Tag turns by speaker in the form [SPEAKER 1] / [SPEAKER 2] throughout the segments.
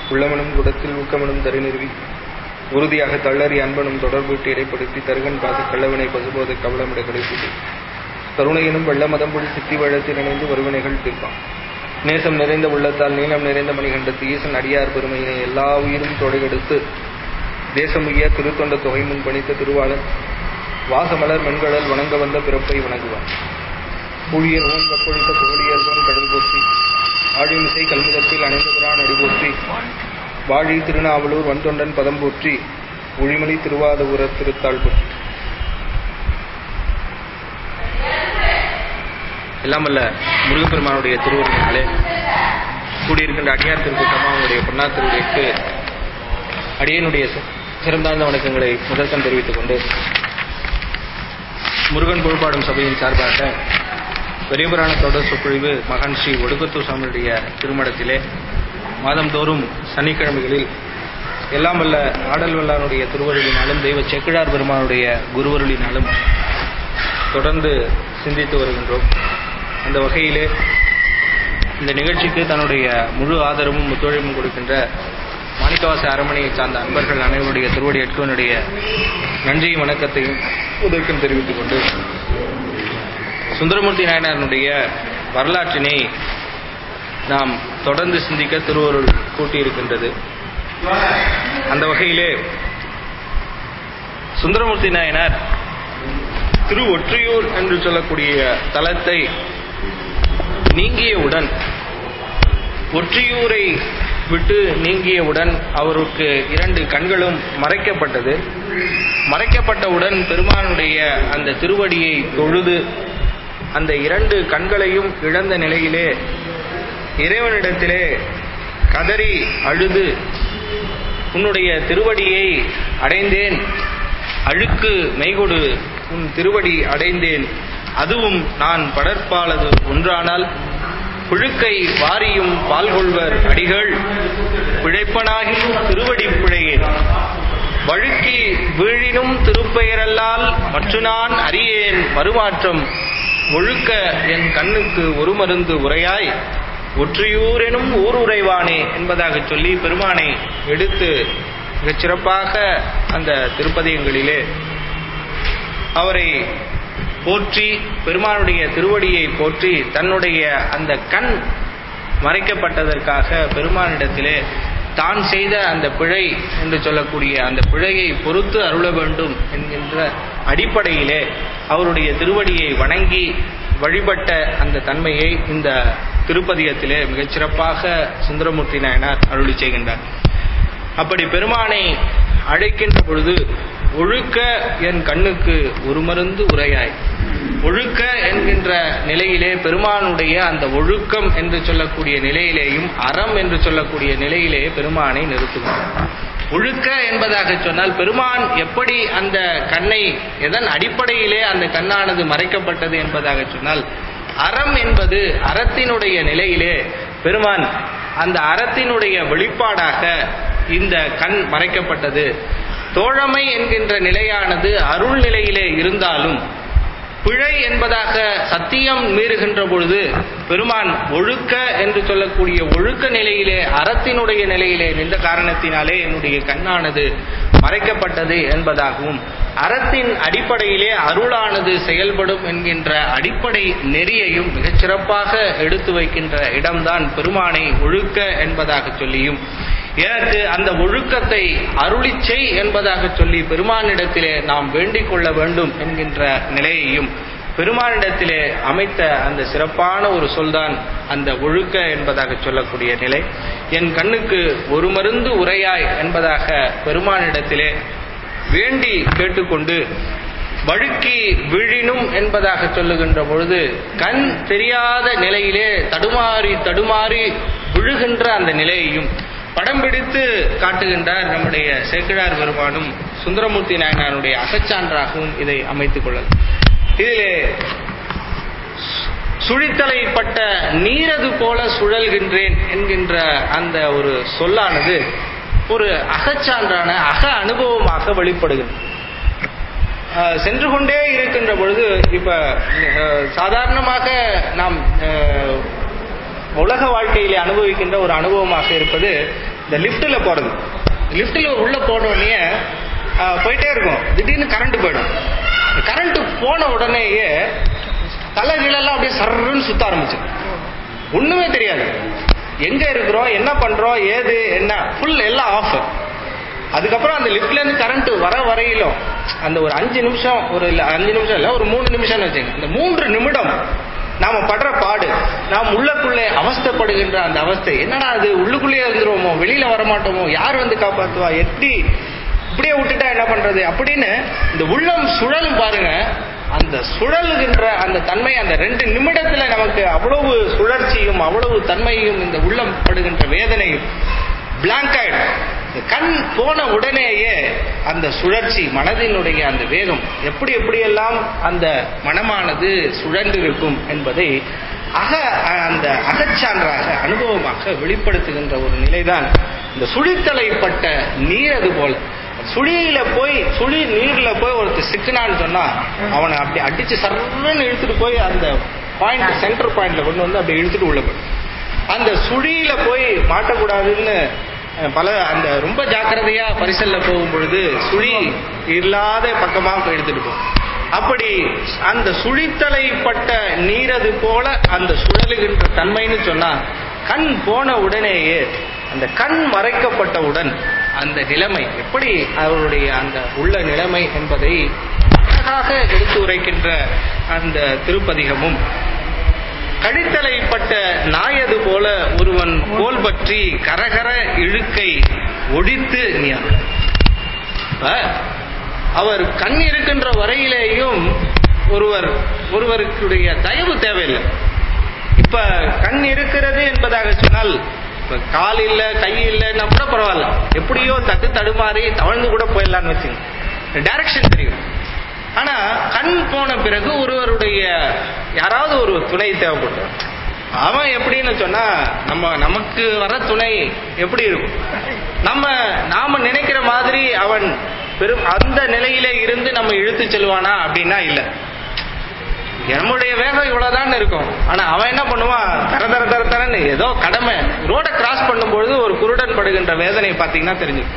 [SPEAKER 1] உள்ளமனும் குடத்தில் ஊக்கமனும் தரு நிறுவி உறுதியாக தள்ளறி அன்பனும் தொடர்புட்டு இடைப்படுத்தி தருகன் பாசு கள்ளவினை பசுபோத கவலமிட கடைசிட்டு கருணையினும் வெள்ள மதம்பொழி சித்தி வழத்தில் இணைந்து ஒருவினைகள் தீர்ப்பான் நேசம் நிறைந்த உள்ளத்தால் நீளம் நிறைந்த மணிகண்டத்து ஈசன் அடியார் பெருமையினை எல்லா உயிரும் தொடையெடுத்து தேசமுய்ய திருத்தொண்ட தொகை முன் பணித்த திருவாளன் வாசமலர் மென்கடல் வணங்க வந்த பிறப்பை வணங்குவான் ஊழியர் ஓன் கப்பொழித்த புகழியர் ஓன் கடல் போற்றி ஆழிமிசை கல்முகத்தில் அணைந்தபிரான் அடி போற்றி வாழி திருநாவலூர் வன்தொண்டன் பதம் போற்றி ஒழிமணி திருவாதபுர திருத்தாள் போற்றி எல்லாம் வல்ல முருகப்பெருமானுடைய திருவருளினாலே கூடியிருக்கின்ற அடியார் திருக்கூட்டமா அவங்களுடைய பொன்னார் திருவுடைக்கு அடியனுடைய சிறந்தார்ந்த வணக்கங்களை முதற்கண் தெரிவித்துக் கொண்டு முருகன் பொறுப்பாடும் சபையின் சார்பாக பெரியபுராண தொடர் சொற்பொழிவு மகான் ஸ்ரீ ஒடுக்கத்தூர் சாமியுடைய திருமணத்திலே மாதந்தோறும் சனிக்கிழமைகளில் எல்லாம் வல்ல ஆடல் வல்லானுடைய திருவருளினாலும் தெய்வ செக்கிழார் பெருமானுடைய குருவருளினாலும் தொடர்ந்து சிந்தித்து வருகின்றோம் அந்த வகையிலே இந்த நிகழ்ச்சிக்கு தன்னுடைய முழு ஆதரவும் ஒத்துழைப்பும் கொடுக்கின்ற மாணிக்கவாச அரண்மனையை சார்ந்த அன்பர்கள் அனைவருடைய திருவடி எட்கவனுடைய நன்றியும் வணக்கத்தையும் முதற்கும் தெரிவித்துக் கொண்டு சுந்தரமூர்த்தி நாயனாரனுடைய வரலாற்றினை நாம் தொடர்ந்து சிந்திக்க திருவருள் கூட்டியிருக்கின்றது அந்த வகையிலே சுந்தரமூர்த்தி நாயனார் திரு ஒற்றியூர் என்று சொல்லக்கூடிய தலத்தை நீங்கியவுடன் ஒற்றியூரை விட்டு நீங்கியவுடன் அவருக்கு இரண்டு கண்களும் மறைக்கப்பட்டது மறைக்கப்பட்டவுடன் பெருமானுடைய அந்த திருவடியை தொழுது அந்த இரண்டு கண்களையும் இழந்த நிலையிலே இறைவனிடத்திலே கதறி அழுது உன்னுடைய திருவடியை அடைந்தேன் அழுக்கு மெய்கொடு உன் திருவடி அடைந்தேன் அதுவும் நான் படற்பாலது ஒன்றானால் புழுக்கை வாரியும் பால்கொள்வர் அடிகள் பிழைப்பனாகி திருவடி பிழையேன் வழுக்கி வீழினும் திருப்பெயரல்லால் மற்ற நான் அறியேன் மறுமாற்றம் ஒழுக்க என் கண்ணுக்கு ஒரு மருந்து உரையாய் ஒற்றியூர் எனும் ஊர் உறைவானே என்பதாக சொல்லி பெருமானை எடுத்து மிகச் சிறப்பாக அந்த திருப்பதியங்களிலே அவரை போற்றி பெருமானுடைய திருவடியை போற்றி தன்னுடைய அந்த கண் மறைக்கப்பட்டதற்காக பெருமானிடத்திலே தான் செய்த அந்த பிழை என்று சொல்லக்கூடிய அந்த பிழையை பொறுத்து அருள வேண்டும் என்கின்ற அடிப்படையிலே அவருடைய திருவடியை வணங்கி வழிபட்ட அந்த தன்மையை இந்த திருப்பதியத்திலே மிகச் சிறப்பாக சுந்தரமூர்த்தி நாயனார் அருளி செய்கின்றார் அப்படி பெருமானை அழைக்கின்ற பொழுது ஒழுக்க என் கண்ணுக்கு ஒரு மருந்து உரையாய் ஒழுக்க என்கின்ற நிலையிலே பெருமானுடைய அந்த ஒழுக்கம் என்று சொல்லக்கூடிய நிலையிலேயும் அறம் என்று சொல்லக்கூடிய நிலையிலே பெருமானை நிறுத்துவார் ஒழுக்க என்பதாக சொன்னால் பெருமான் எப்படி அந்த கண்ணை எதன் அடிப்படையிலே அந்த கண்ணானது மறைக்கப்பட்டது என்பதாக சொன்னால் அறம் என்பது அறத்தினுடைய நிலையிலே பெருமான் அந்த அறத்தினுடைய வெளிப்பாடாக இந்த கண் மறைக்கப்பட்டது தோழமை என்கின்ற நிலையானது அருள் நிலையிலே இருந்தாலும் பிழை என்பதாக சத்தியம் மீறுகின்ற பொழுது பெருமான் ஒழுக்க என்று சொல்லக்கூடிய ஒழுக்க நிலையிலே அறத்தினுடைய நிலையிலே நின்ற காரணத்தினாலே என்னுடைய கண்ணானது மறைக்கப்பட்டது என்பதாகவும் அறத்தின் அடிப்படையிலே அருளானது செயல்படும் என்கின்ற அடிப்படை நெறியையும் மிகச் சிறப்பாக எடுத்து வைக்கின்ற இடம்தான் பெருமானை ஒழுக்க என்பதாக சொல்லியும் எனக்கு அந்த ஒழுக்கத்தை அருளிச்சை என்பதாக சொல்லி பெருமானிடத்திலே நாம் வேண்டிக் கொள்ள வேண்டும் என்கின்ற நிலையையும் பெருமானிடத்திலே அமைத்த அந்த சிறப்பான ஒரு சொல்தான் அந்த ஒழுக்க என்பதாக சொல்லக்கூடிய நிலை என் கண்ணுக்கு ஒரு மருந்து உரையாய் என்பதாக பெருமானிடத்திலே வேண்டி கேட்டுக்கொண்டு வழுக்கி விழினும் என்பதாக சொல்லுகின்ற பொழுது கண் தெரியாத நிலையிலே தடுமாறி தடுமாறி விழுகின்ற அந்த நிலையையும் படம் பிடித்து காட்டுகின்றார் நம்முடைய சேக்கிழார் பெருமானும் சுந்தரமூர்த்தி நாயனாருடைய அகச்சான்றாகவும் இதை அமைத்துக் கொள்ளல் இதிலே சுழித்தலைப்பட்ட நீரது போல சுழல்கின்றேன் என்கின்ற அந்த ஒரு சொல்லானது ஒரு அகச்சான்றான அக அனுபவமாக வெளிப்படுகிறது அஹ், சென்று கொண்டே இருக்கின்ற பொழுது இப்ப அஹ், சாதாரணமாக நாம் அஹ், உலக வாழ்க்கையிலே அனுபவிக்கின்ற ஒரு அனுபவமாக இருப்பது இந்த லிஃப்ட்ல போறது லிஃப்ட்ல உள்ள போன உடனே ஆஹ், போயிட்டே இருக்கும் திடீர்னு கரண்ட் போயிடும் கரண்ட் போன உடனேயே தலைகீழெல்லாம் அப்படியே சர்ன்னு சுத்த ஆரம்பிச்சிடும் ஒண்ணுமே தெரியாது எங்க இருக்கிறோம் என்ன பண்றோம் ஏது என்ன ஃபுல் எல்லாம் ஆஃப் அதுக்கப்புறம் அந்த லிஃப்ட்ல இருந்து கரண்ட் வர வரையிலும் அந்த ஒரு அஞ்சு நிமிஷம் ஒரு இல்ல அஞ்சு நிமிஷம் இல்ல ஒரு மூணு நிமிஷம்னு வச்சுங்க இந்த மூன்று நிமிடம் நாம படுற பாடு நாம் உள்ளுக்குள்ளே அவஸ்தைப்படுகின்ற அந்த அவஸ்தை என்னடா அது உள்ளுக்குள்ளேயே இருந்துருவோமோ வெளியில வர மாட்டோமோ யார் வந்து காப்பாத்துவா எப்படி இப்படியே விட்டுட்டா என்ன பண்றது அப்படின்னு இந்த உள்ளம் சுழலும் பாருங்க அந்த சுழல்கின்ற அந்த தன்மை அந்த ரெண்டு நிமிடத்துல நமக்கு அவ்வளவு சுழற்சியும் அவ்வளவு தன்மையும் இந்த உள்ளம் படுகின்ற வேதனையும் பிளாங்க் ஆயிடும் இந்த கண் போன உடனேயே அந்த சுழற்சி மனதினுடைய அந்த வேகம் எப்படி எப்படியெல்லாம் அந்த மனமானது சுழன்று இருக்கும் என்பதை அக அந்த அகச்சான்றாக அனுபவமாக வெளிப்படுத்துகின்ற ஒரு நிலைதான் இந்த சுழித்தலைப்பட்ட நீர் அது போல சுழியில போய் சுழி நீர்ல போய் ஒருத்தர் சிக்கினான்னு சொன்னா அவனை அப்படி அடிச்சு சர்ன்னு இழுத்துட்டு போய் அந்த பாயிண்ட் சென்டர் பாயிண்ட்ல கொண்டு வந்து அப்படி இழுத்துட்டு உள்ள போய் அந்த சுழியில போய் மாட்டக்கூடாதுன்னு அஹ், பல அந்த ரொம்ப ஜாக்கிரதையா பரிசல்ல போகும் பொழுது சுழி இல்லாத பக்கமா போய் எடுத்துட்டு போகும் அப்படி அந்த சுழித்தலைப்பட்ட நீரது போல அந்த சுழலுகின்ற தன்மைன்னு சொன்னா கண் போன உடனேயே அந்த கண் மறைக்கப்பட்டவுடன் அந்த நிலைமை எப்படி அவருடைய அந்த உள்ள நிலைமை என்பதை அழகாக எடுத்து உரைக்கின்ற அந்த திருப்பதிகமும் கழித்தலைப்பட்ட நாயது போல ஒருவன் கோல் பற்றி கரகர இழுக்கை ஒழித்து நீ அருள். இப்ப அவர் கண் இருக்கின்ற வரையிலேயும் ஒருவர் ஒருவருக்குடைய தயவு தேவையில்லை இப்ப கண் இருக்கிறது என்பதாக சொன்னால் இப்ப கால் இல்ல கை இல்லைன்னா கூட பரவாயில்ல எப்படியோ தட்டு தடுமாறி தவழ்ந்து கூட போயிடலாம்னு வச்சுங்க டைரக்ஷன் தெரியும் ஆனா கண் போன பிறகு ஒருவருடைய யாராவது ஒரு துணை தேவைப்படும் அவன் எப்படின்னு சொன்னா நம்ம நமக்கு வர துணை எப்படி இருக்கும் நம்ம நாம நினைக்கிற மாதிரி அவன் பெரும் அந்த நிலையிலே இருந்து நம்ம இழுத்து செல்வானா அப்படின்னா இல்ல நம்முடைய வேகம் இவ்வளவுதான் இருக்கும் ஆனா அவன் என்ன பண்ணுவான் தர தர தர தரன்னு ஏதோ கடமை ரோட கிராஸ் பண்ணும்பொழுது ஒரு குருடன் படுகின்ற வேதனை பாத்தீங்கன்னா தெரிஞ்சுக்கும்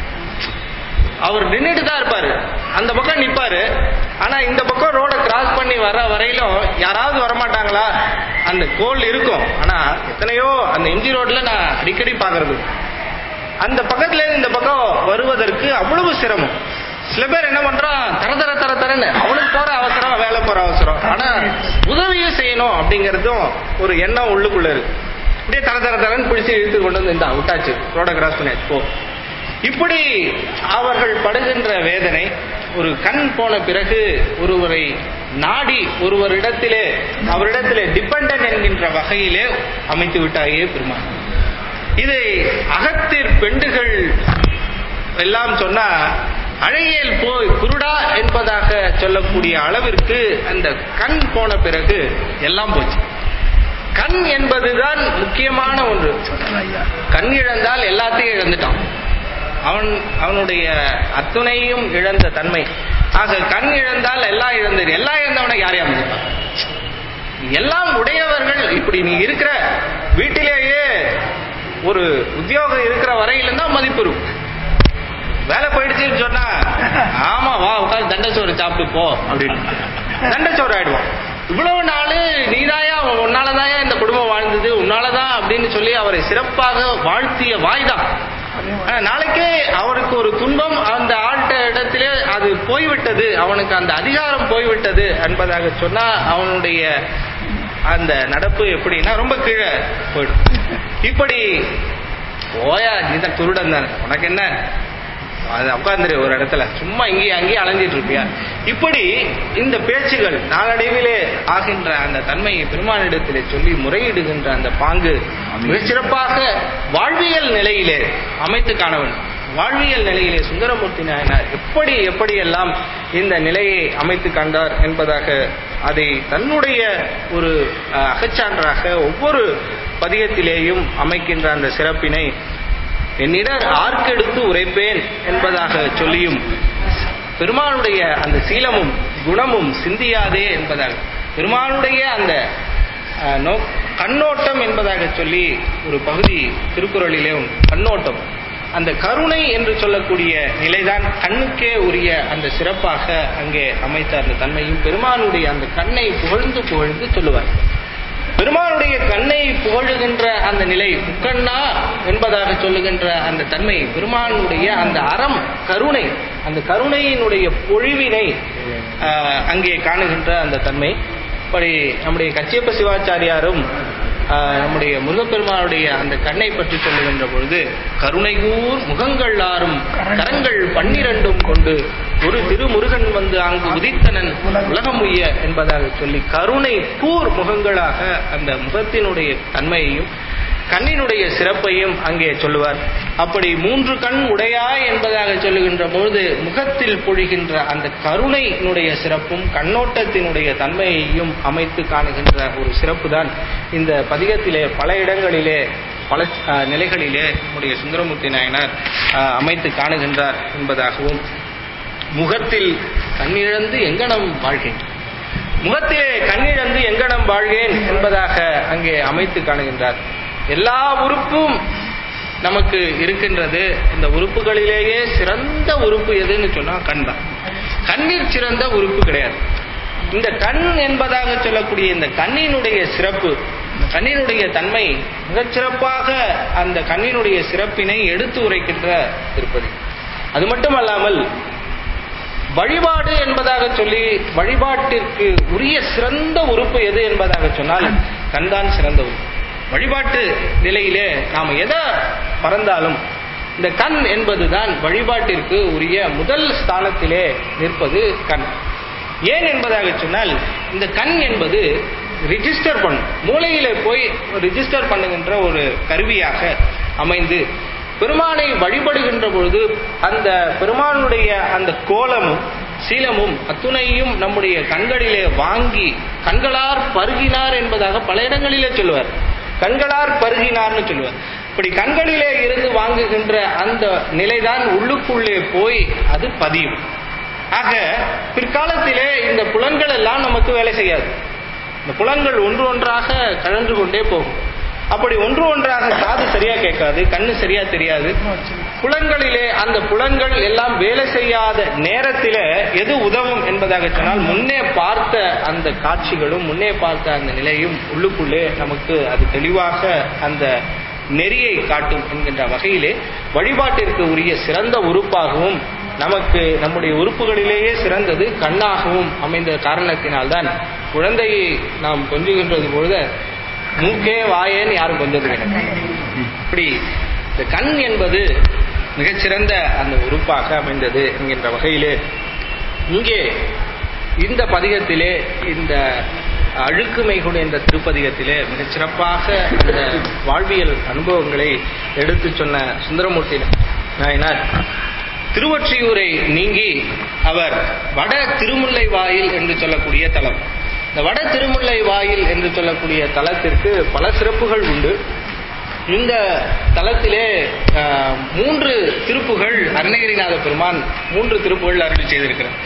[SPEAKER 1] அவர் நின்றுட்டு தான் இருப்பாரு அந்த பக்கம் நிப்பாரு ஆனா இந்த பக்கம் ரோட கிராஸ் பண்ணி வர வரையிலும் யாராவது வரமாட்டாங்களா அந்த கோல் இருக்கும் ஆனா எத்தனையோ அந்த எம்ஜி ரோட்ல நான் அடிக்கடி பாக்குறது அந்த பக்கத்துல இருந்து இந்த பக்கம் வருவதற்கு அவ்வளவு சிரமம் சில பேர் என்ன பண்றான் தர தர தர தரன்னு அவனுக்கு போற அவசரம் வேலை போற அவசரம் ஆனா உதவியும் செய்யணும் அப்படிங்கறதும் ஒரு எண்ணம் உள்ளுக்குள்ள இருக்கு அப்படியே தர தர தரன்னு பிடிச்சு இழுத்து கொண்டு வந்து இந்தா விட்டாச்சு ரோட கிராஸ் பண்ணியாச்சு போ இப்படி அவர்கள் படுகின்ற வேதனை ஒரு கண் போன பிறகு ஒருவரை நாடி ஒருவரிடத்திலே அவரிடத்திலே டிபெண்டன்ட் என்கின்ற வகையிலே அமைத்து விட்டாயே பெருமாள் இதை அகத்திற் பெண்டுகள் எல்லாம் சொன்னா அழகியல் போய் குருடா என்பதாக சொல்லக்கூடிய அளவிற்கு அந்த கண் போன பிறகு எல்லாம் போச்சு கண் என்பதுதான் முக்கியமான ஒன்று கண் இழந்தால் எல்லாத்தையும் இழந்துட்டான் அவன் அவனுடைய அத்துணையும் இழந்த தன்மை ஆக கண் இழந்தால் எல்லாம் இழந்தது எல்லாம் இழந்தவனை யாரையா மதிப்பான் எல்லாம் உடையவர்கள் இப்படி நீ இருக்கிற வீட்டிலேயே ஒரு உத்தியோகம் இருக்கிற வரையிலும் தான் மதிப்பு இருக்கும் வேலை போயிடுச்சுன்னு சொன்னா ஆமா வா உட்காந்து தண்டச்சோறு சாப்பிட்டு போ அப்படின்னு தண்டச்சோறு ஆயிடுவான் இவ்வளவு நாள் நீதாயா உன்னாலதாயா இந்த குடும்பம் வாழ்ந்தது உன்னாலதான் அப்படின்னு சொல்லி அவரை சிறப்பாக வாழ்த்திய வாய்தான் ஆனா நாளைக்கே அவருக்கு ஒரு துன்பம் அந்த ஆள்கிட்ட இடத்திலே அது போய்விட்டது அவனுக்கு அந்த அதிகாரம் போய்விட்டது என்பதாக சொன்னா அவனுடைய அந்த நடப்பு எப்படின்னா ரொம்ப கீழே போயிடும் இப்படி போயா நீ தான் குருடன் தானே உனக்கு என்ன அது உட்காந்துரு ஒரு இடத்துல சும்மா இங்கேயும் அங்கேயும் அலைஞ்சிட்டு இருப்பியா இப்படி இந்த பேச்சுகள் நாளடைவிலே ஆகின்ற அந்த தன்மையை பெருமானிடத்திலே சொல்லி முறையிடுகின்ற அந்த பாங்கு மிகச்சிறப்பாக வாழ்வியல் நிலையிலே அமைத்து காண வேண்டும் வாழ்வியல் நிலையிலே சுந்தரமூர்த்தி நாயனார் எப்படி எப்படியெல்லாம் இந்த நிலையை அமைத்து கண்டார் என்பதாக அதை தன்னுடைய ஒரு அஹ், அகச்சான்றாக ஒவ்வொரு பதிகத்திலேயும் அமைக்கின்ற அந்த சிறப்பினை என்னிடர் ஆர்க்கெடுத்து உரைப்பேன் என்பதாக சொல்லியும் பெருமானுடைய அந்த சீலமும் குணமும் சிந்தியாதே என்பதாக பெருமானுடைய அந்த அஹ், நோ- கண்ணோட்டம் என்பதாக சொல்லி ஒரு பகுதி திருக்குறளிலே உண்டு கண்ணோட்டம் அந்த கருணை என்று சொல்லக்கூடிய நிலைதான் கண்ணுக்கே உரிய அந்த சிறப்பாக அங்கே அமைத்த அந்த தன்மையும் பெருமானுடைய அந்த கண்ணை புகழ்ந்து புகழ்ந்து சொல்லுவார் பெருமானுடைய கண்ணை புகழுகின்ற அந்த நிலை முக்கண்ணா என்பதாக சொல்லுகின்ற அந்த தன்மை பெருமானுடைய அந்த அறம் கருணை அந்த கருணையினுடைய பொழிவினை ஆஹ், அங்கே காணுகின்ற அந்த தன்மை அப்படி நம்முடைய கச்சியப்ப சிவாச்சாரியாரும் ஆஹ், நம்முடைய முருகப்பெருமானுடைய அந்த கண்ணை பற்றி சொல்லுகின்ற பொழுது கருணைகூர் முகங்கள் ஆறும் கரங்கள் பன்னிரண்டும் கொண்டு ஒரு திருமுருகன் வந்து அங்கு உதித்தனன் உலகம் உய்ய என்பதாக சொல்லி கருணை கூர் முகங்களாக அந்த முகத்தினுடைய தன்மையையும் கண்ணினுடைய சிறப்பையும் அங்கே சொல்லுவார் அப்படி மூன்று கண் உடையாய் என்பதாக சொல்லுகின்ற பொழுது முகத்தில் பொழிகின்ற அந்த கருணையினுடைய சிறப்பும் கண்ணோட்டத்தினுடைய தன்மையையும் அமைத்து காணுகின்ற ஒரு சிறப்பு தான் இந்த பதிகத்திலே பல இடங்களிலே பல அஹ், நிலைகளிலே நம்முடைய சுந்தரமூர்த்தி நாயனார் அஹ், அமைத்து காணுகின்றார் என்பதாகவும் முகத்தில் கண்ணிழந்து எங்கனம் வாழ்கின்ற முகத்திலே கண்ணிழந்து எங்கனம் வாழ்கேன் என்பதாக அங்கே அமைத்து காணுகின்றார் எல்லா உறுப்பும் நமக்கு இருக்கின்றது இந்த உறுப்புகளிலேயே சிறந்த உறுப்பு எதுன்னு சொன்னா கண் தான் கண்ணில் சிறந்த உறுப்பு கிடையாது இந்த கண் என்பதாக சொல்லக்கூடிய இந்த கண்ணினுடைய சிறப்பு இந்த கண்ணினுடைய தன்மை மிகச் சிறப்பாக அந்த கண்ணினுடைய சிறப்பினை எடுத்து உரைக்கின்ற திருப்பதி அது மட்டுமல்லாமல் வழிபாடு என்பதாக சொல்லி வழிபாட்டிற்கு உரிய சிறந்த உறுப்பு எது என்பதாக சொன்னால் கண்தான் சிறந்த உறுப்பு வழிபாட்டு நிலையிலே நாம் எதை மறந்தாலும் இந்த கண் என்பதுதான் வழிபாட்டிற்கு உரிய முதல் ஸ்தானத்திலே நிற்பது கண் ஏன் என்பதாக சொன்னால் இந்த கண் என்பது ரிஜிஸ்டர் பண்ணும் மூளையிலே போய் ரிஜிஸ்டர் பண்ணுகின்ற ஒரு கருவியாக அமைந்து பெருமானை வழிபடுகின்ற பொழுது அந்த பெருமானுடைய அந்த கோலமும் சீலமும் அத்துணையும் நம்முடைய கண்களிலே வாங்கி கண்களார் பருகினார் என்பதாக பல இடங்களிலே சொல்லுவார் கண்களார் பருகினார்னு சொல்லுவார் இப்படி கண்களிலே இருந்து வாங்குகின்ற அந்த நிலைதான் உள்ளுக்குள்ளே போய் அது பதியும் ஆக பிற்காலத்திலே இந்த புலன்கள் எல்லாம் நமக்கு வேலை செய்யாது இந்த புலன்கள் ஒன்று ஒன்றாக கழன்று கொண்டே போகும் அப்படி ஒன்று ஒன்றாக காது சரியா கேட்காது கண்ணு சரியா தெரியாது புலன்களிலே அந்த புலன்கள் எல்லாம் வேலை செய்யாத நேரத்திலே எது உதவும் என்பதாக சொன்னால் முன்னே பார்த்த அந்த காட்சிகளும் முன்னே பார்த்த அந்த நிலையும் உள்ளுக்குள்ளே நமக்கு அது தெளிவாக அந்த நெறியை காட்டும் என்கின்ற வகையிலே வழிபாட்டிற்கு உரிய சிறந்த உறுப்பாகவும் நமக்கு நம்முடைய உறுப்புகளிலேயே சிறந்தது கண்ணாகவும் அமைந்த காரணத்தினால்தான் குழந்தையை நாம் கொஞ்சுகின்றது பொழுது மூக்கே வாயேன்னு யாரும் கொஞ்சது கிடையாது இப்படி இந்த கண் என்பது மிகச்சிறந்த அந்த உறுப்பாக அமைந்தது என்கின்ற வகையிலே இங்கே இந்த பதிகத்திலே இந்த அழுக்குமை கூட என்ற திருப்பதிகத்திலே மிகச் சிறப்பாக இந்த வாழ்வியல் அனுபவங்களை எடுத்து சொன்ன சுந்தரமூர்த்தி நாயனார் திருவொற்றியூரை நீங்கி அவர் வட திருமுல்லை வாயில் என்று சொல்லக்கூடிய தலம் இந்த வட திருமுல்லை வாயில் என்று சொல்லக்கூடிய தலத்திற்கு பல சிறப்புகள் உண்டு இந்த தலத்திலே ஆஹ், மூன்று திருப்புகள் அருணகிரிநாத பெருமான் மூன்று திருப்புகள் அருளி செய்திருக்கிறார்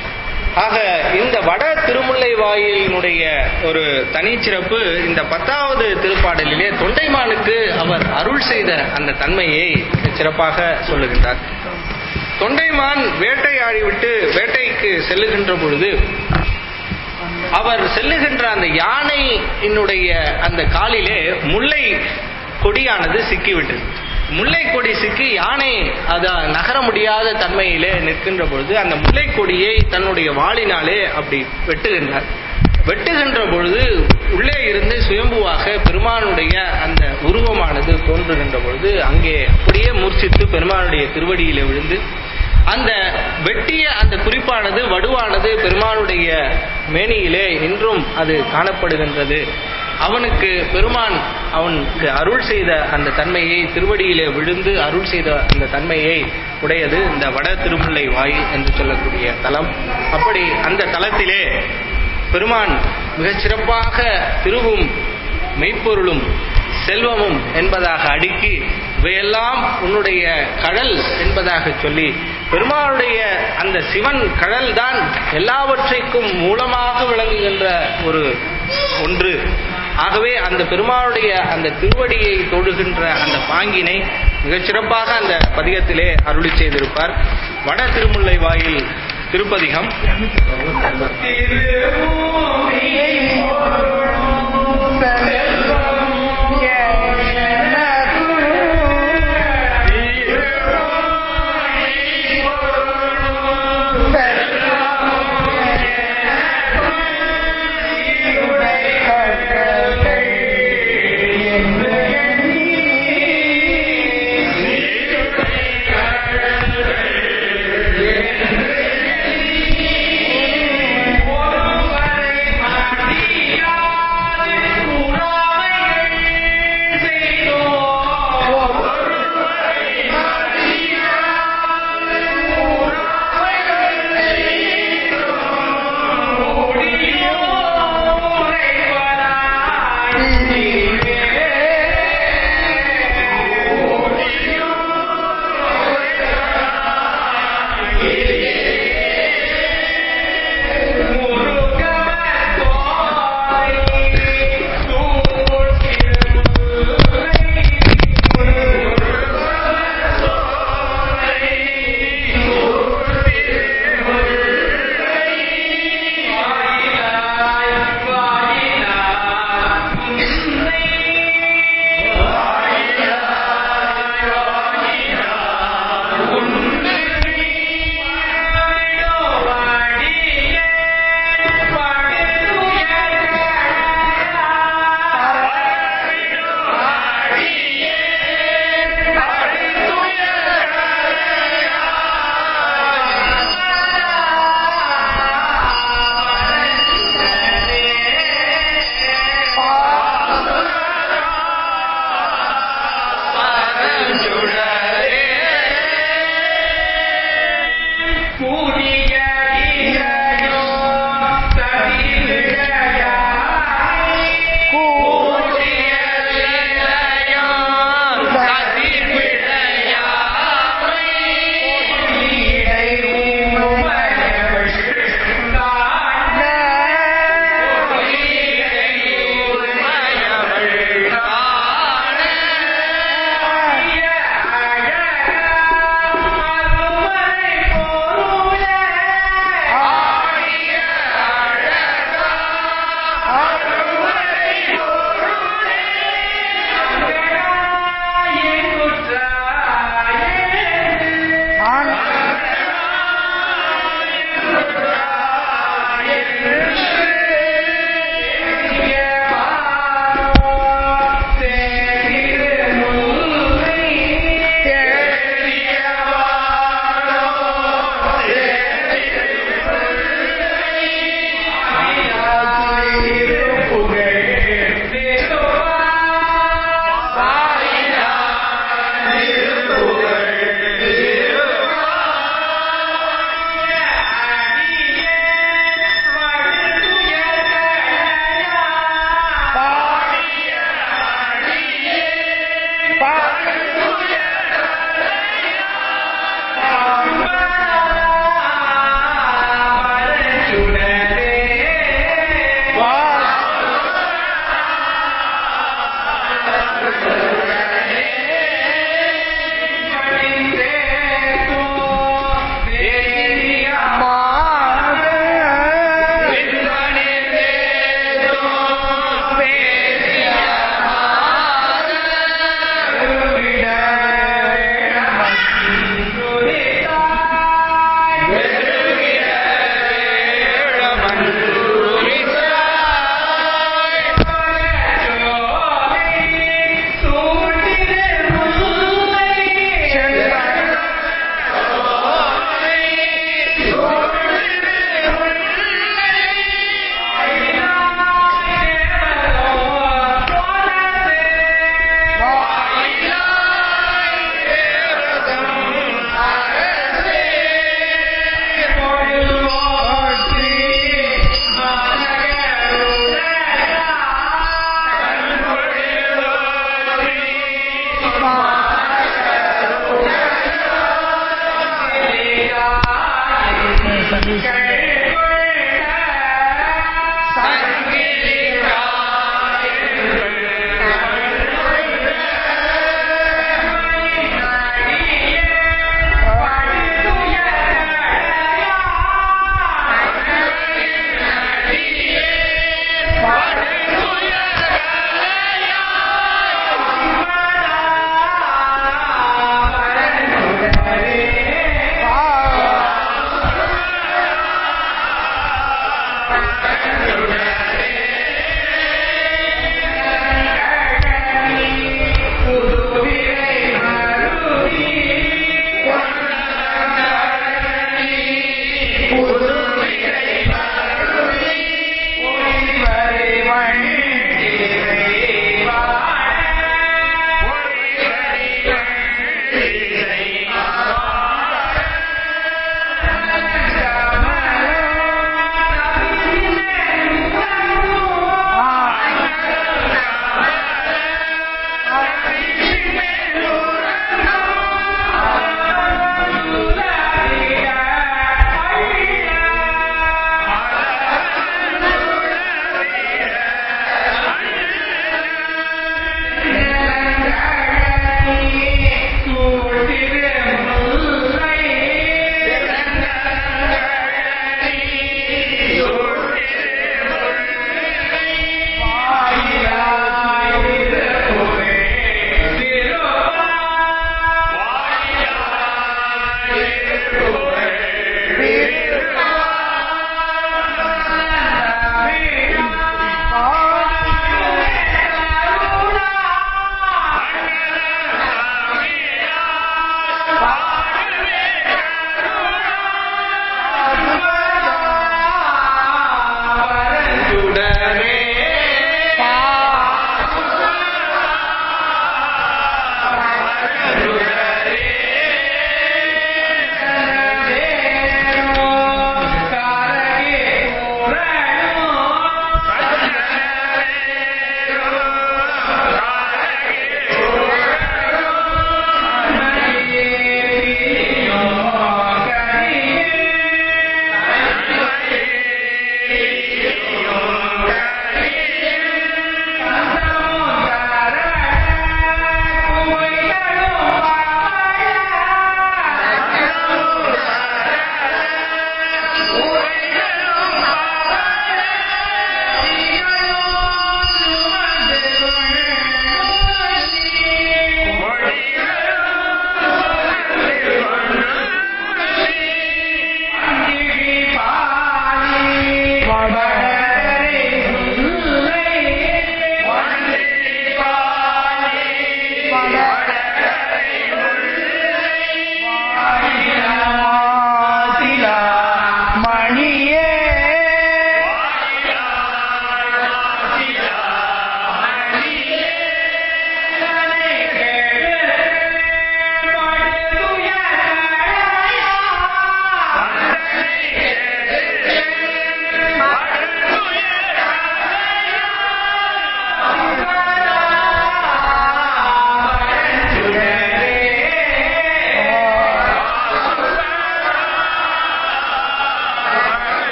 [SPEAKER 1] ஆக இந்த வட திருமுல்லை வாயிலினுடைய ஒரு தனிச்சிறப்பு இந்த பத்தாவது திருப்பாடலிலே தொண்டைமானுக்கு அவர் அருள் செய்த அந்த தன்மையை சிறப்பாக சொல்லுகின்றார் தொண்டைமான் வேட்டையாடி விட்டு வேட்டைக்கு செல்லுகின்ற பொழுது அவர் செல்லுகின்ற அந்த யானையினுடைய அந்த காலிலே முல்லை கொடியானது சிக்கிவிட்டது முல்லை கொடி சிக்கி யானை அத நகர முடியாத தன்மையிலே நிற்கின்ற பொழுது அந்த முல்லை கொடியை தன்னுடைய வாளினாலே அப்படி வெட்டுகின்றார் வெட்டுகின்ற பொழுது உள்ளே இருந்து சுயம்புவாக பெருமானுடைய அந்த உருவமானது தோன்றுகின்ற பொழுது அங்கே அப்படியே மூர்ச்சித்து பெருமானுடைய திருவடியிலே விழுந்து அந்த வெட்டிய அந்த குறிப்பானது வடுவானது பெருமானுடைய மேனியிலே இன்றும் அது காணப்படுகின்றது அவனுக்கு பெருமான் அவனுக்கு அருள் செய்த அந்த தன்மையை திருவடியிலே விழுந்து அருள் செய்த அந்த தன்மையை உடையது இந்த வட திருமுல்லை வாய் என்று சொல்லக்கூடிய தலம் அப்படி அந்த தலத்திலே பெருமான் மிகச் சிறப்பாக திருவும் மெய்ப்பொருளும் செல்வமும் என்பதாக அடுக்கி இவையெல்லாம் உன்னுடைய கடல் என்பதாக சொல்லி பெருமாளுடைய அந்த சிவன் கடல் தான் எல்லாவற்றைக்கும் மூலமாக விளங்குகின்ற ஒரு ஒன்று ஆகவே அந்த பெருமாளுடைய அந்த திருவடியை தொழுகின்ற அந்த பாங்கினை மிகச் சிறப்பாக அந்த பதிகத்திலே அருளி செய்திருப்பார் வட திருமுல்லை வாயில் திருப்பதிகம்
[SPEAKER 2] Yeah.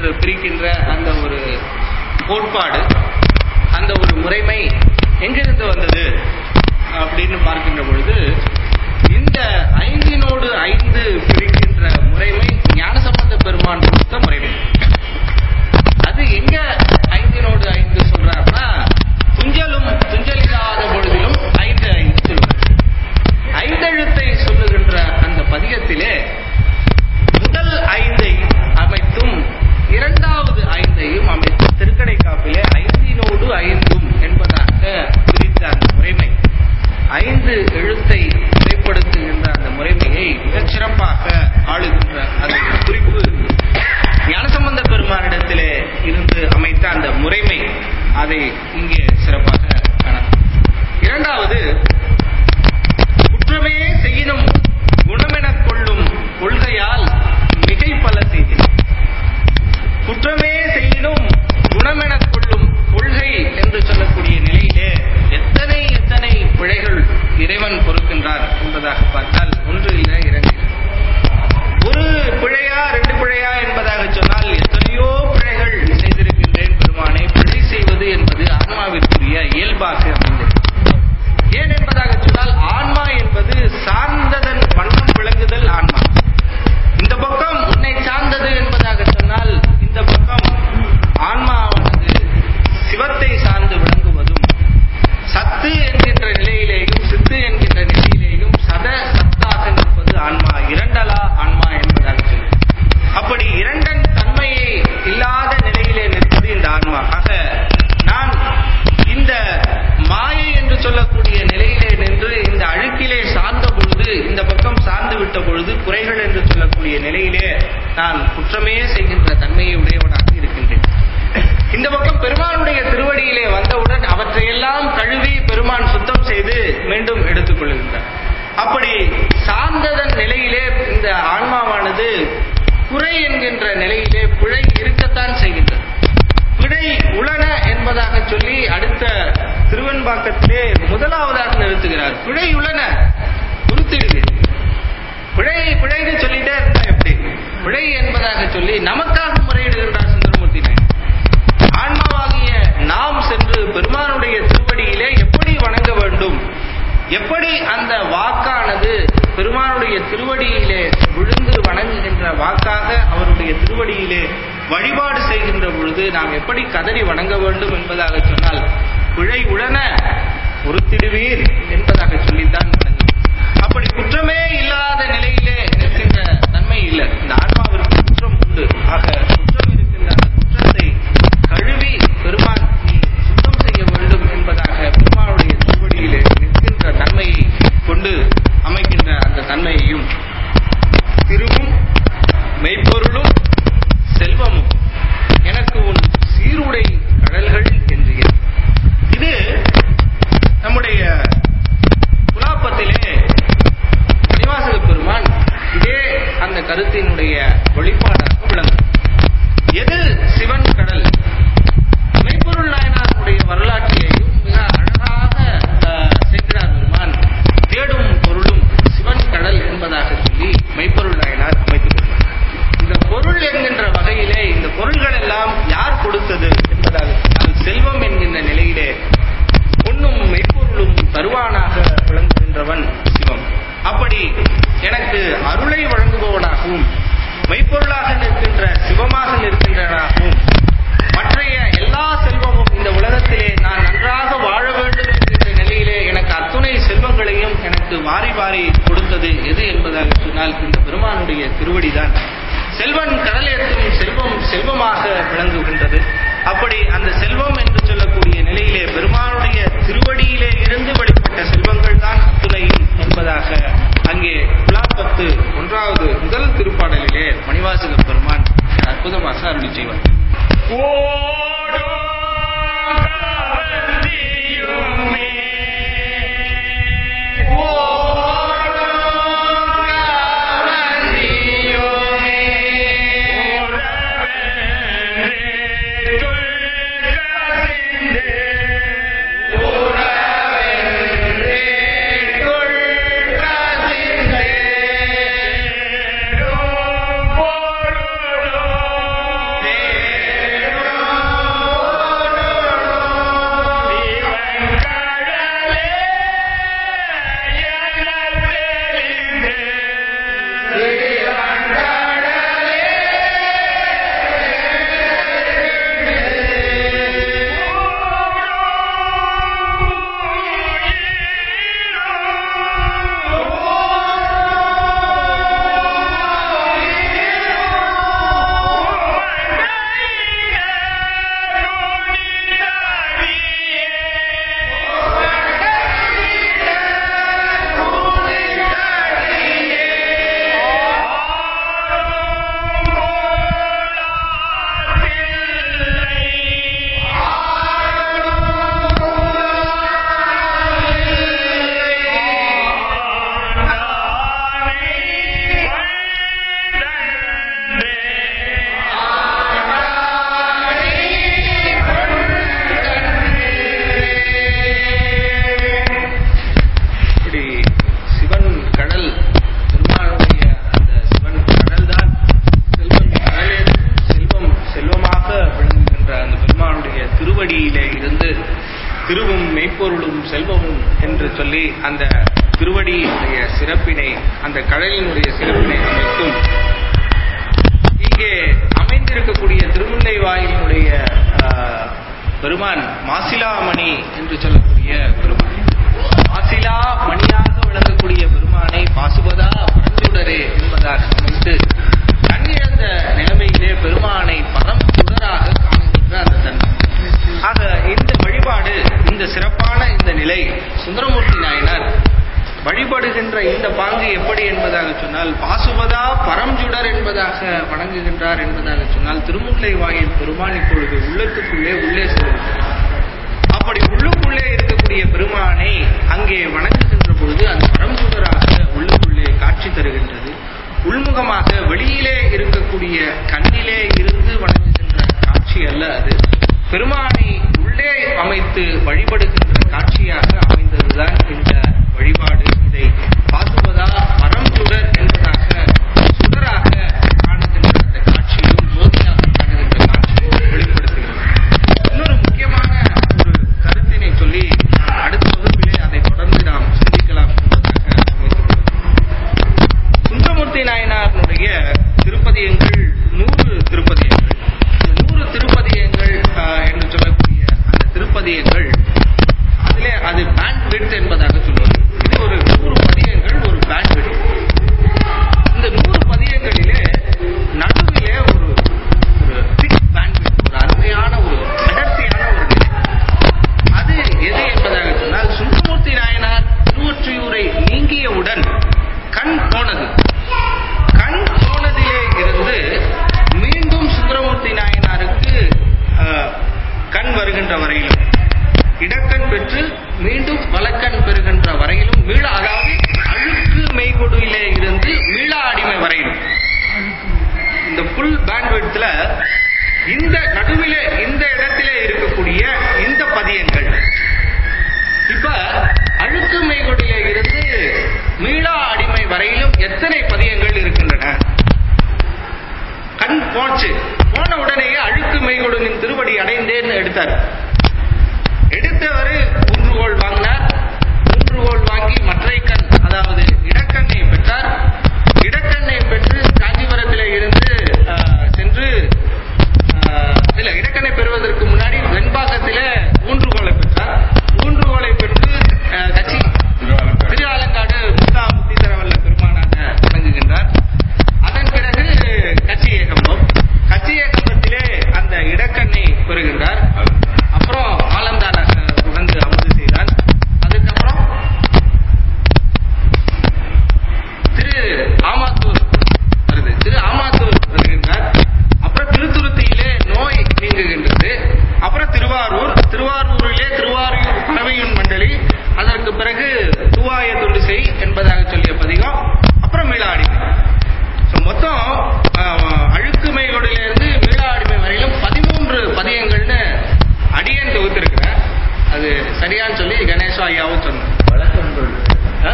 [SPEAKER 2] என்று பிரிக்கின்ற அந்த ஒரு கோட்பாடு அந்த ஒரு முறைமை எங்கிருந்து வந்தது அப்படின்னு பார்க்கின்ற பொழுது இந்த ஐந்தினோடு ஐந்து பிரிக்கின்ற முறைமை ஞானசம்பந்த பெருமான் கொடுத்த முறைமை அது எங்க ஐந்தினோடு ஐந்து சொல்றாருன்னா துஞ்சலும் துஞ்சலில்லாத பொழுதிலும் ஐந்து ஐந்து சொல்வார் ஐந்தெழுத்தை சொல்லுகின்ற அந்த பதிகத்திலே முதல் ஐந்தை அமைத்தும் இரண்டாவது ஐந்தையும் அமைத்து திருக்கடை காப்பிலே ஐந்தினோடு ஐந்தும் என்பதாக பிரித்த அந்த முறைமை ஐந்து எழுத்தை முறைப்படுத்துகின்ற அந்த முறைமையை மிகச் சிறப்பாக ஆளுகின்ற அந்த குறிப்பு ஞானசம்பந்த பெருமானிடத்திலே இருந்து அமைத்த அந்த முறைமை அதை இங்கே சிறப்பாக காணலாம் இரண்டாவது குற்றமே செய்யினும் குணமெனக் கொள்ளும் கொள்கையால் மிகை பல செய்தினும் குற்றமே செய்யினும் குணமெனக் கொள்ளும் கொள்கை என்று சொல்லக்கூடிய நிலையிலே எத்தனை எத்தனை பிழைகள் இறைவன் பொறுக்கின்றார் என்பதாக பார்த்தால் ஒன்று இல்லை இரண்டு இல்லை. ஒரு பிழையா ரெண்டு பிழையா என்பதாக சொன்னால் எத்தனையோ பிழைகள் செய்திருக்கின்றேன் பெருமானே பிழை செய்வது என்பது ஆன்மாவிற்குரிய இயல்பாக அமைந்தது ஏன் என்பதாக சொன்னால் ஆன்மா என்பது சார்ந்ததன் வண்ணம் விளங்குதல் ஆன்மா இந்த பக்கம் உன்னை சார்ந்தது என்பதாக சொன்னால் இந்த பக்கம் ஆன்மாவானது சிவத்தை சார்ந்து விளங்குவதும் சத்து என்கின்ற நிலையிலேயும் சித்து என்கின்ற நிலையிலேயும் சத சத்தாக நிற்பது ஆன்மா இரண்டலா ஆன்மா என்பதாக சொல்லு அப்படி இரண்டன் தன்மையை இல்லாத நிலையிலே நிற்பது இந்த ஆன்மா ஆக நான் இந்த மாயை என்று சொல்லக்கூடிய நிலையிலே நின்று இந்த அழுக்கிலே சார்ந்த பொழுது இந்த பக்கம் சார்ந்து விட்ட பொழுது குறைகள் என்று சொல்லக்கூடிய நிலையிலே நான் குற்றமே செய்கின்ற தன்மையை உடையவனாக இருக்கின்றேன் இந்த பக்கம் பெருமானுடைய திருவடியிலே வந்தவுடன் அவற்றையெல்லாம் கழுவி பெருமான் சுத்தம் செய்து மீண்டும் எடுத்துக் கொள்கின்றார் அப்படி சார்ந்ததன் நிலையிலே இந்த ஆன்மாவானது குறை என்கின்ற நிலையிலே பிழை இருக்கத்தான் செய்கின்றது பிழை உளன என்பதாக சொல்லி அடுத்த திருவெண்பாக்கத்திலே முதலாவதாக நிறுத்துகிறார் பிழை உளன உறுத்திடுது பிழை பிழைன்னு சொல்லிட்டே இருந்தா எப்படி பிழை என்பதாக சொல்லி நமக்காக முறையிடுகின்றார் சுந்தரமூர்த்தி நாயர் ஆன்மாவாகிய நாம் சென்று பெருமானுடைய திருவடியிலே எப்படி வணங்க வேண்டும் எப்படி அந்த வாக்கானது பெருமானுடைய திருவடியிலே விழுந்து வணங்குகின்ற வாக்காக அவருடைய திருவடியிலே வழிபாடு செய்கின்ற பொழுது நாம் எப்படி கதறி வணங்க வேண்டும் என்பதாக சொன்னால் பிழை உடன பொறுத்திடுவீர் என்பதாக சொல்லித்தான் வணங்கும் அப்படி குற்றமே இல்லாத நிலையிலே நிற்கின்ற தன்மை இல்லை இந்த ஆன்மாவிற்கு குற்றம் உண்டு ஆக குற்றம் இருக்கின்ற அந்த குற்றத்தை கழுவி பெருமான் நீ சுத்தம் செய்ய வேண்டும் என்பதாக பெருமானுடைய திருவடியிலே நிற்கின்ற தன்மையை கொண்டு அமைக்கின்ற அந்த தன்மையையும் திருவும் மெய்ப்பொருளும் செல்வமும் எனக்கு உன் சீருடை கடல்கள் என்று எண்ணு. இது நம்முடைய புலாப்பத்திலே மணிவாசக பெருமான் இதே அந்த கருத்தினுடைய வெளிப்பாடாக விளங்கும் எது சிவன் கடல் மெய்ப்பொருள் நாயனாருடைய வரலாற்றையும் மிக அழகாக அஹ், சேக்கிழார் பெருமான் தேடும் பொருளும் சிவன் கடல் என்பதாக சொல்லி மெய்ப்பொருள் நாயனார் அமைத்துக் கொண்டார் இந்த பொருள் என்கின்ற வகையிலே இந்த பொருள்கள் எல்லாம் யார் கொடுத்தது என்பதாக சொன்னால் செல்வம் என்கின்ற நிலையிலே பொன்னும் மெய்ப்பொருளும் தருவானாக விளங்குகின்றவன் சிவம் அப்படி எனக்கு அருளை வழங்குபவனாகவும் மெய்ப்பொருளாக நிற்கின்ற சிவமாக நிற்கின்றனாகவும் மற்றைய எல்லா செல்வமும் இந்த உலகத்திலே நான் நன்றாக வாழ வேண்டும் என்கின்ற நிலையிலே எனக்கு அத்துணை செல்வங்களையும் எனக்கு வாரி வாரி கொடுத்தது எது என்பதாக சொன்னால் இந்த பெருமானுடைய திருவடிதான் செல்வன் கடலேற்றும் செல்வம் செல்வமாக விளங்குகின்றது அப்படி அந்த செல்வம் என்று சொல்லக்கூடிய நிலையிலே பெருமானுடைய திருவடியிலே இருந்து வெளிப்பட்ட செல்வங்கள் தான் அத்துணையும் என்பதாக அங்கே விழாப்பத்து ஒன்றாவது முதல் திருப்பாடலிலே மணிவாசக பெருமான் அற்புதமாக அருளி செய்வார்
[SPEAKER 3] பொருளும்
[SPEAKER 2] திருவும் மெய்ப்பொருளும் செல்வமும் என்று சொல்லி அந்த திருவடியினுடைய சிறப்பினை அந்த கடலினுடைய சிறப்பினை அமைத்தும் இங்கே அமைந்திருக்கக்கூடிய திருமுல்லை வாயிலினுடைய ஆஹ், பெருமான் மாசிலாமணி என்று சொல்லக்கூடிய பெருமான் மாசிலா மணியாக விளங்கக்கூடிய பெருமானை பாசுபதா பரஞ்சுடரே என்பதாக அமைத்து கண்ணிழந்த நிலைமையிலே பெருமானை பரம் சுடராக காணுகின்ற அந்த தன்மை ஆக இந்த வழிபாடு இந்த சிறப்பான இந்த நிலை சுந்தரமூர்த்தி நாயனார் வழிபடுகின்ற இந்த பாங்கு எப்படி என்பதாக சொன்னால் பாசுபதா பரம்சுடர் என்பதாக வணங்குகின்றார் என்பதாக சொன்னால் திருமுல்லை வாயில் பெருமான் இப்பொழுது உள்ளத்துக்குள்ளே உள்ளே செல்கிறார் அப்படி உள்ளுக்குள்ளே இருக்கக்கூடிய பெருமானை அங்கே வணங்குகின்ற பொழுது அந்த பரம்புதராக உள்ளுக்குள்ளே காட்சி தருகின்றது உள்முகமாக வெளியிலே இருக்கக்கூடிய கண்ணிலே இருந்து வணங்குகின்ற காட்சி அல்ல அது பெருமானை உள்ளே அமைத்து வழிபடுகின்ற காட்சியாக அமைந்ததுதான் இந்த வழிபாடு இதை பாசுவதா பரம்புடர் என்பதாக சுடராக காணுகின்ற அந்த காட்சியும் ஜோதியாக காணுகின்ற காட்சியும் வெளிப்படுத்துகிறது இன்னொரு முக்கியமான ஒரு கருத்தினை சொல்லி நாம் அடுத்த வகுப்பிலே அதை தொடர்ந்து நாம் சிந்திக்கலாம் என்பதாக அமைத்துள்ளோம். சுந்தரமூர்த்தி நாயனாருடைய திருப்பதியங்கள் நூறு திருப்பதியங்கள் இந்த நூறு திருப்பதியங்கள் ஆஹ், என்று சொல்லக்கூடிய அந்த திருப்பதியங்கள் அதிலே அது பேண்ட் விட் என்பதாக சொல்லுவது இது ஒரு நூறு பதியங்கள் ஒரு பேண்ட் விட் இந்த நூறு பதியங்களிலே நடுவிலே ஒரு ஒரு திக் பேண்ட்விட் ஒரு அருமையான ஒரு அடர்த்தியான ஒரு நிலை அது எது என்பதாக சொன்னால் சுந்தரமூர்த்தி நாயனார் திருவொற்றியூரை நீங்கியவுடன் கண் போனது கண் போனதிலே இருந்து மீண்டும் சுந்தரமூர்த்தி நாயனாருக்கு ஆஹ், கண் வருகின்ற வரையிலும் இடக்கண் பெற்று மீண்டும் வலக்கண் பெறுகின்ற வரையிலும் மீள அதாவது அழுக்கு மெய்கொடியிலே இருந்து மீள அடிமை வரையிலும் இந்த ஃபுல் பேண்ட்விட்ல இந்த நடுவிலே இந்த இடத்திலே இருக்கக்கூடிய இந்த பதியங்கள் இப்ப அழுக்கு மெய்கொடியிலே இருந்து மீளா அடிமை வரையிலும் எத்தனை பதியங்கள் இருக்கின்றன கண் போச்சு போன உடனேயே அழுக்கு மெய்கொடுனின் திருவடி அடைந்தேன்னு எடுத்தார் எடுத்தவர் ஊன்றுகோல் வாங்கினார் ஊன்றுகோல் வாங்கி மற்றை கண் அதாவது இடக்கண்ணை பெற்றார் இடக்கண்ணை பெற்று காஞ்சிபுரத்திலே இருந்து ஆஹ், சென்று ஆஹ், இல்ல இடக்கண்ணை பெறுவதற்கு முன்னாடி வெண்பாக்கத்திலே ஊன்றுகோலை பெற்றார் ஊன்றுகோலை பெற்று ஆஹ், கட்சி திருவாலங்காடு முத்தா முத்தீஸ்வரவல்ல பெருமானாக வணங்குகின்றார் அதன் பிறகு கட்சி ஏகம்பம் கட்சி ஏகம்பத்திலே அந்த இடக்கண்ணை பெறுகின்றார் அப்புறம் ஆலந்தானாக உணர்ந்து அமுது செய்தார் அதுக்கப்புறம் திரு ஆமாத்தூர் வருது திரு ஆமாத்தூர் வருகின்றார் அப்புறம் திருத்துருத்தியிலே நோய் நீங்குகின்றது அப்புறம் திருவாரூர் திருவாரூரிலே திருவாரூர் பறவையுன் மண்டலி அதற்கு பிறகு தூவாய தொண்டு செய் என்பதாக சொல்லிய பதிகம் அப்புறம் மீளாடி So, மொத்தம் ஆஹ், அழுக்குமையோடிலிருந்து மீளாடிமை வரையிலும் பதிமூன்று பதியங்கள்னு அடியன் தொகுத்திருக்கிறேன் அது சரியான்னு சொல்லி கணேசா ஐயாவும் சொன்னேன் ஆ?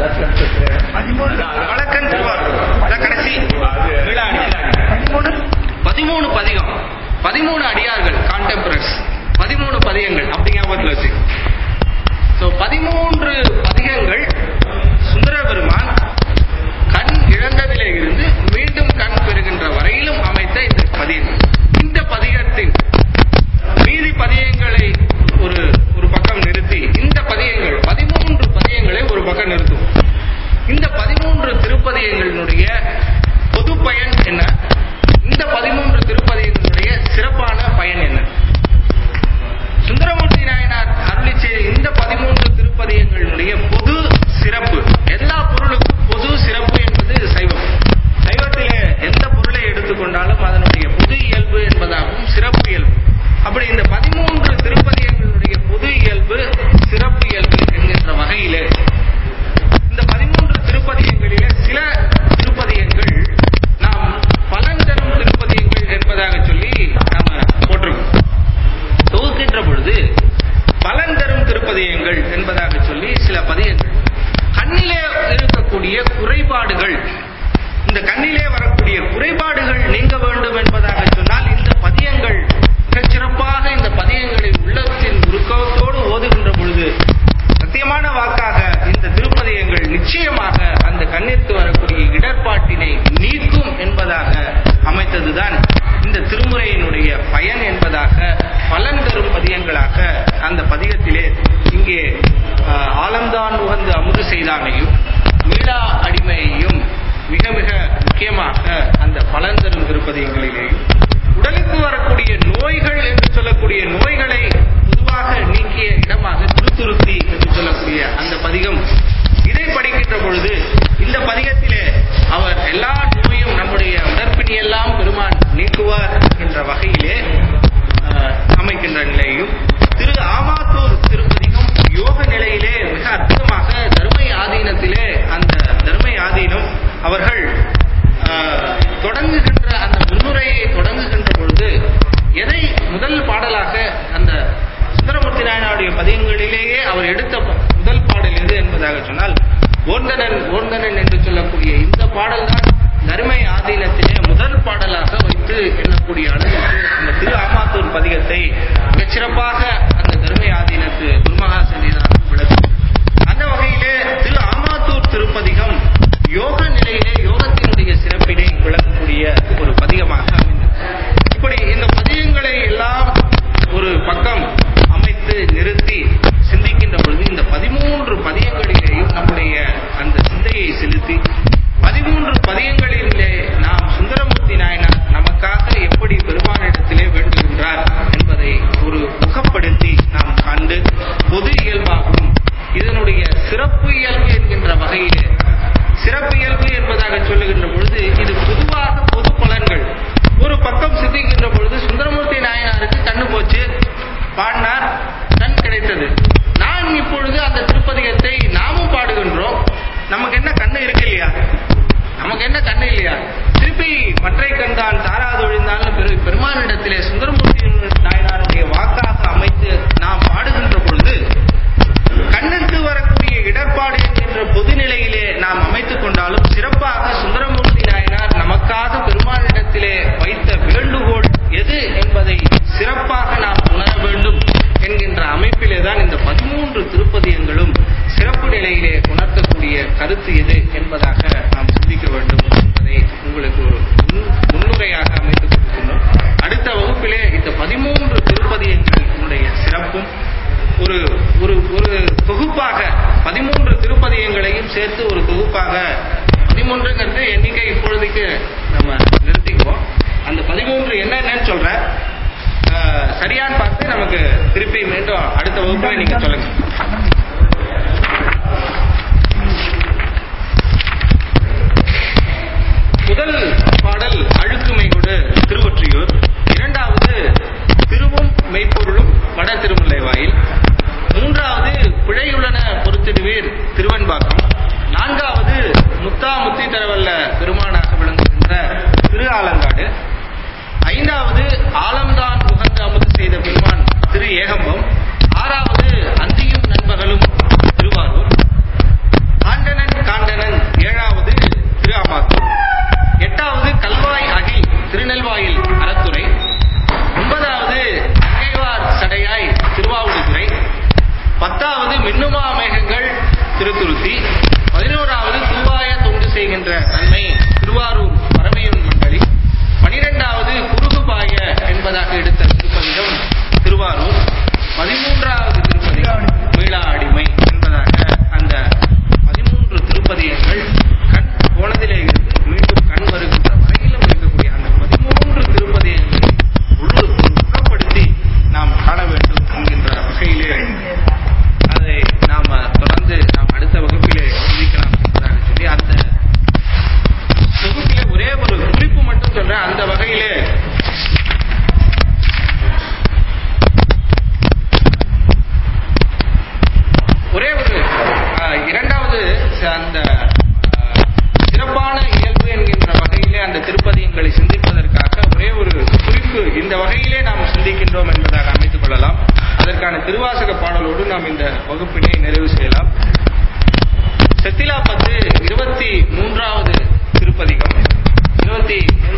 [SPEAKER 2] வழக்கன் திருவாரூர் அதான் கடைசி மீளாடி பதிமூணு பதிகம் பதிமூணு அடியார்கள் கான்டெம்பரர்ஸ் பதிமூணு பதியங்கள் அப்படி ஞாபகத்தில் வச்சு ஸோ பதிமூன்று பதிகங்கள் சுந்தர பெருமான் கண் இழந்ததிலே இருந்து மீண்டும் கண் பெறுகின்ற வரையிலும் அமைத்த இந்த பதியங்கள் இந்த பதிகத்தின் மீதி பதியங்களை ஒரு ஒரு பக்கம் நிறுத்தி இந்த பதியங்கள் பதிமூன்று பதியங்களை ஒரு பக்கம் நிறுத்தும் இந்த பதிமூன்று திருப்பதியங்களினுடைய பொது பயன் என்ன இந்த பதிமூன்று திருப்பதியங்களுடைய சிறப்பான பயன் என்ன சுந்தரமூர்த்தி நாயனார் அருளி செய்த இந்த பதிமூன்று திருப்பதியங்களுடைய அமைத்ததுதான் இந்த திருமுறையினுடைய பயன் என்பதாக பலன் தரும் பதியங்களாக அந்த பதிகத்திலே இங்கே ஆஹ், ஆலம்தான் உகந்து அமுது செய்தாமையும் மீளா அடிமையையும் மிக மிக முக்கியமாக அந்த பலன் தரும் திருப்பதியங்களிலேயும் உடலுக்கு வரக்கூடிய நோய்கள் என்று சொல்லக்கூடிய நோய்களை பொதுவாக நீக்கிய இடமாக திருத்துருத்தி என்று சொல்லக்கூடிய அந்த பதிகம் இதை படிக்கின்ற பொழுது இந்த பதிகத்திலே அவர் எல்லா நோயும் நம்முடைய உடற்பிணி எல்லாம் பெருமான் நீக்குவார் என்கின்ற வகையிலே ஆஹ், அமைக்கின்ற நிலையும் திரு ஆமாத்தூர் திருப்பதிகம் யோக நிலையிலே மிக அற்புதமாக தர்மை ஆதீனத்திலே அந்த தர்மை ஆதீனம் அவர்கள் ஆஹ், தொடங்குகின்ற அந்த முன்னுரையை தொடங்குகின்ற பொழுது எதை முதல் பாடலாக அந்த சுந்தரமூர்த்தி நாயனாருடைய பதியங்களிலேயே அவர் எடுத்த ப- முதல் பாடல் எது என்பதாக சொன்னால் ஓர்ந்தனன் ஓர்ந்தனன் என்று சொல்லக்கூடிய இந்த பாடல்தான் தர்மை ஆதீனத்திலே முதல் பாடலாக வைத்து எண்ணக்கூடிய அளவுக்கு அந்த திரு ஆமாத்தூர் பதிகத்தை மிகச் சிறப்பாக அந்த தர்மை ஆதீனத்து குருமகா சன்னிதானம் விளக்கும் அந்த வகையிலே திரு ஆமாத்தூர் திருப்பதிகம் யோக நிலையிலே யோகத்தினுடைய சிறப்பினை விளக்கக்கூடிய ஒரு பதிகமாக அமைந்தது இப்படி இந்த பதிகங்களை எல்லாம் ஒரு பக்கம் அமைத்து நிறுத்தி சிந்திக்கின்ற பொழுது இந்த பதிமூன்று பதியங்களிலேயும் நம்முடைய அந்த சிந்தையை செலுத்தி பதிமூன்று பதியங்களிலே நாம் சுந்தரமூர்த்தி நாயனார் நமக்காக எப்படி பெருமானிடத்திலே வேண்டுகின்றார் என்பதை ஒரு முகப்படுத்தி நாம் கண்டு பொது இயல்பாகவும் இதனுடைய சிறப்பு இயல்பு என்கின்ற வகையிலே சிறப்பு இயல்பு என்பதாக சொல்லுகின்ற பொழுது இது பொதுவாக பொது பலன்கள் ஒரு பக்கம் சிந்திக்கின்ற பொழுது சுந்தரமூர்த்தி நாயனாருக்கு கண்ணு போச்சு பாடினார் கண் கிடைத்தது நான் இப்பொழுது அந்த திருப்பதிகத்தை நாமும் பாடுகின்றோம் நமக்கு என்ன கண்ணு இருக்கு இல்லையா நமக்கு என்ன கண்ணு இல்லையா திருப்பி மற்றை கண்டான் தாராது ஒழிந்தான்னு பெரு பெருமானிடத்திலே சுந்தரமூர்த்தி நாயனாருடைய வாக்காக அமைத்து நாம் பாடுகின்ற பொழுது கண்ணுக்கு வரக்கூடிய இடர்பாடு என்கின்ற பொதுநிலையிலே நாம் அமைத்துக் கொண்டாலும் சிறப்பாக சுந்தரமூர்த்தி நாயனார் நமக்காக பெருமானிடத்திலே வைத்த வேண்டுகோள் எது என்பதை சிறப்பாக நாம் உணர வேண்டும் என்கின்ற அமைப்பிலே தான் இந்த பதிமூன்று திருப்பதியங்களும் சிறப்பு நிலையிலே உணர்த்தக்கூடிய கருத்து எது என்பதாக நாம் சிந்திக்க வேண்டும் என்பதை உங்களுக்கு ஒரு முன்- முன்னுரையாக அமைத்துக் கொடுக்கின்றோம் அடுத்த வகுப்பிலே இந்த பதிமூன்று திருப்பதியங்களுடைய சிறப்பும் ஒரு ஒரு ஒரு தொகுப்பாக பதிமூன்று திருப்பதியங்களையும் சேர்த்து ஒரு தொகுப்பாக பதிமூன்றுங்கிறது எண்ணிக்கை இப்பொழுதுக்கு நம்ம நிறுத்திக்குவோம் அந்த பதிமூன்று என்னென்னு சொல்றேன் ஆஹ், சரியான்னு பார்த்து நமக்கு திருப்பி மீண்டும் அடுத்த வகுப்புல நீங்க சொல்லுங்க முதல் பாடல் அழுக்குமை கொடு திருவொற்றியூர் இரண்டாவது திருவும் மெய்ப்பொருளும் வட திருமுல்லை வாயில் மூன்றாவது பிழையுள்ளன பொறுத்திடுவீர் திருவன்பாக்கம் நான்காவது முத்தா முத்தி தரவல்ல பெருமானாக விளங்குகின்ற திரு ஆலங்காடு ஐந்தாவது ஆலம்தான் உகந்து அமுது செய்த பெருமான் திரு ஏகம்பம் ஆறாவது அந்தியும் நண்பகலும் திருவாரூர் ஆண்டனன் காண்டனன் ஏழாவது திரு அமாத்தூர் எட்டாவது கல்வாய் அகில் திருநெல்வாயில் அறத்துறை ஒன்பதாவது அங்கைவார் சடையாய் திருவாவூடுதுறை பத்தாவது மின்னுமா மேகங்கள் திருத்துருத்தி பதினோராவது தூவாய தொண்டு செய்கின்ற நன்மை திருவாரூர் பரமையூர் மண்டலி பனிரெண்டாவது குறுகுபாய என்பதாக எடுத்த திருப்பதிகம் திருவாரூர் பதிமூன்றாவது திருப்பதிகம் மீளா அடிமை என்பதாக அந்த பதிமூன்று திருப்பதியங்கள் கண் போனதிலே இருந்து மீண்டும் கண் வருகின்ற வரையிலும் இருக்கக்கூடிய அந்த பதிமூன்று திருப்பதியங்களை முழு முகப்படுத்தி நாம் காண வேண்டும் என்கின்ற வகையிலே அதை நாம் தொடர்ந்து நாம் அடுத்த வகுப்பிலே சிந்திக்கலாம் என்பதாக சொல்லி அந்த தொகுப்பிலே ஒரே ஒரு குறிப்பு மட்டும் சொல்றேன் அந்த வகையிலே ஒரே ஒரு ஆஹ், இரண்டாவது ச- அந்த ஆஹ், சிறப்பான இயல்பு என்கின்ற வகையிலே அந்த திருப்பதியங்களை சிந்திப்பதற்காக ஒரே ஒரு குறிப்பு இந்த வகையிலே நாம் சிந்திக்கின்றோம் என்பதாக அமைத்துக் கொள்ளலாம் அதற்கான திருவாசக பாடலோடு நாம் இந்த வகுப்பினை நிறைவு செய்யலாம் செத்திலா பத்து இருபத்தி மூன்றாவது திருப்பதிகம் இருபத்தி